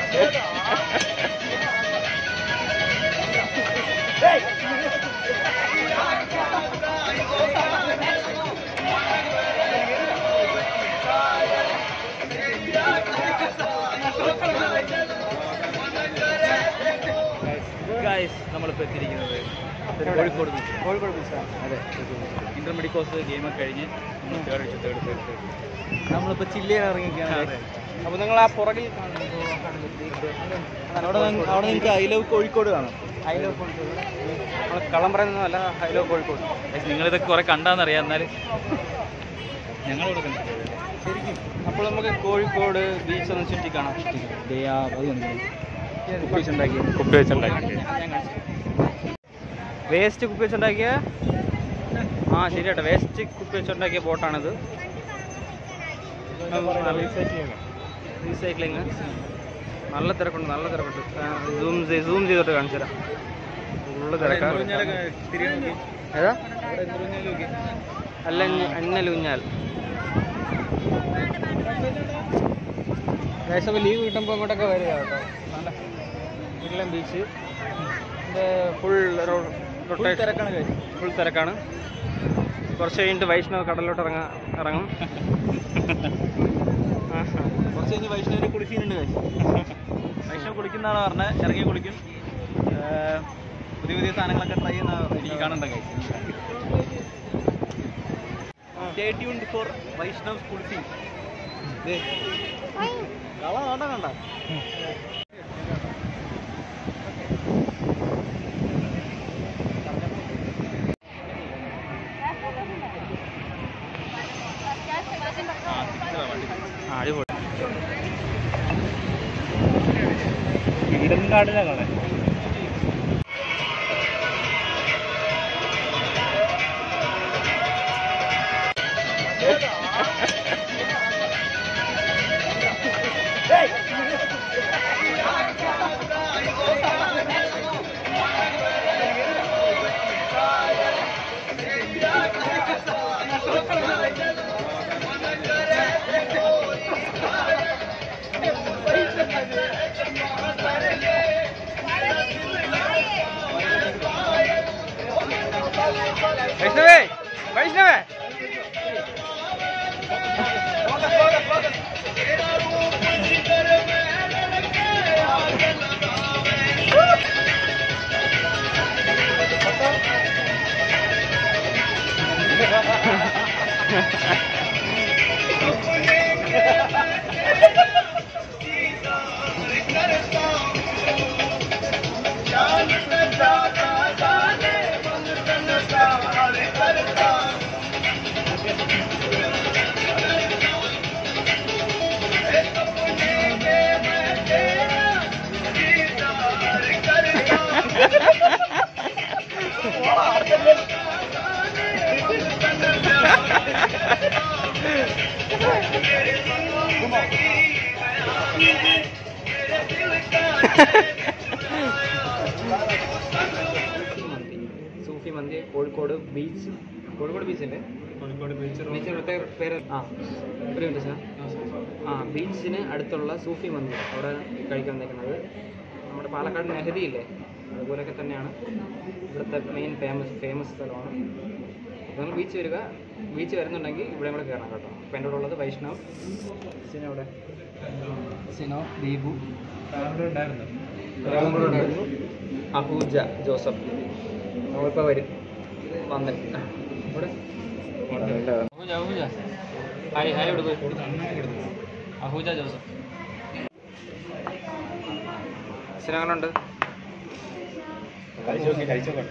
Guys നമ്മളിപ്പോൾ എത്തിയിരിക്കുന്നത് Kozhikode beach Kozhikode ബീച്ചാണ് അതെ ഇന്റർമെഡിക്കോസ് ഗെയിമൊക്കെ കഴിഞ്ഞ് നമ്മൾ തേർഡ് അടിച്ചു തേർഡ് തേർഡ് നമ്മളിപ്പോൾ ചില്ലയിൽ ഇറങ്ങിയിരിക്കുകയാണ് അതെ. അപ്പോൾ നിങ്ങൾ ആ പുറകിൽ കാണുന്നത് അവിടെ നിങ്ങ- അവിടെ നിങ്ങൾക്ക് ഐ ലവ് കോഴിക്കോട് കാണാം ഐ ലവ് കോഴിക്കോട് നമ്മൾ കള്ളം പറയുന്നതല്ല ഐ ലവ് കോഴിക്കോട് നിങ്ങളിതൊക്കെ കുറെ കണ്ടാന്നറിയാം എന്നാൽ ഞങ്ങളിവിടെ കണ്ടിട്ടില്ല ശരിക്കും അപ്പോൾ നമുക്ക് കോഴിക്കോട് ബീച്ച് ഒന്ന് ചുറ്റി കാണാം കുപ്പീസ് ഉണ്ടാക്കി കുപ്പി വെച്ചുണ്ടാക്കി വേസ്റ്റ് കുപ്പി വെച്ചുണ്ടാക്കിയ ആ ശരിയാട്ടെ വേസ്റ്റ് കുപ്പി വെച്ചുണ്ടാക്കിയ ബോട്ടാണിത് റീസൈക്ലിങ് നല്ല തിരക്കുണ്ട് നല്ല തിരക്കുണ്ട് സൂം സൂം ചെയ്തിട്ട് കാണിച്ചു തരാം ഫുള്ള് തിരക്കാണ് ഏതാ അല്ല അന്നലൂഞ്ഞാൽ ദേശം ലീവ് കിട്ടുമ്പോൾ ഇങ്ങോട്ടൊക്കെ വരിക കേട്ടോ നല്ല ഇല്ലം ബീച്ച് ഇത് ഫുൾ തിരക്കാണ് ഫുൾ തിരക്കാണ് കുറച്ച് കഴിഞ്ഞിട്ട് വൈഷ്ണവ് കടലിലോട്ട് ഇറങ്ങാ ഇറങ്ങും കുറച്ച് കഴിഞ്ഞ് വൈഷ്ണവിനെ കുളിക്കുന്നുണ്ട് വൈഷ്ണവ് കുളിക്കുന്നതാണ് പറഞ്ഞത് ഇറങ്ങി കുളിക്കും ഏർ പുതിയ പുതിയ സാധനങ്ങളൊക്കെ ട്രൈ ചെയ്യുന്ന എനിക്ക് കാണണ്ട കഴിച്ചു സ്റ്റേ ട്യൂൺഡ് ഫോർ വൈഷ്ണവ് കുളിസിംഗ് കള കണ്ട കണ്ട അടിപൊളി ഇടങ്കാടിലാണ് വൈഷ്ണവേ വൈഷ്ണവേ സൂഫി മന്തി കോഴിക്കോട് ബീച്ച് കോഴിക്കോട് ബീച്ചല്ലേ കോഴിക്കോട് ബീച്ച് ബീച്ചിന് പ്രത്യേക പേര് ആ ഒരു മിനിറ്റ് സാർ ആ ബീച്ചിന് അടുത്തുള്ള സൂഫി മന്തി അവിടെ കഴിക്കാൻ നിൽക്കുന്നത് നമ്മുടെ പാലക്കാട് നെഹദി ഇല്ലേ അതുപോലെയൊക്കെ തന്നെയാണ് ഇവിടുത്തെ മെയിൻ ഫേമസ് ഫേമസ് സ്ഥലമാണ് നിങ്ങൾ ബീച്ച് വരിക ബീച്ച് വരുന്നുണ്ടെങ്കിൽ ഇവിടെ കൂടെ കയറണം കേട്ടോ അപ്പോൾ എൻ്റെ കൂടെ ഉള്ളത് വൈഷ്ണവ് സിനോ ഇവിടെ സിനോ ദീപു ഉണ്ടായിരുന്നു അഹൂജ ജോസഫ് നമ്മളിപ്പോൾ വരും വന്ന് ഇവിടെ അഹൂജ അഹൂജ ഹായ് ഹായ് ഇവിടെ പോയി അഹൂജ ജോസഫ് സിനങ്ങളുണ്ട് കഴിച്ചു നോക്കി കഴിച്ചു നോക്കട്ടെ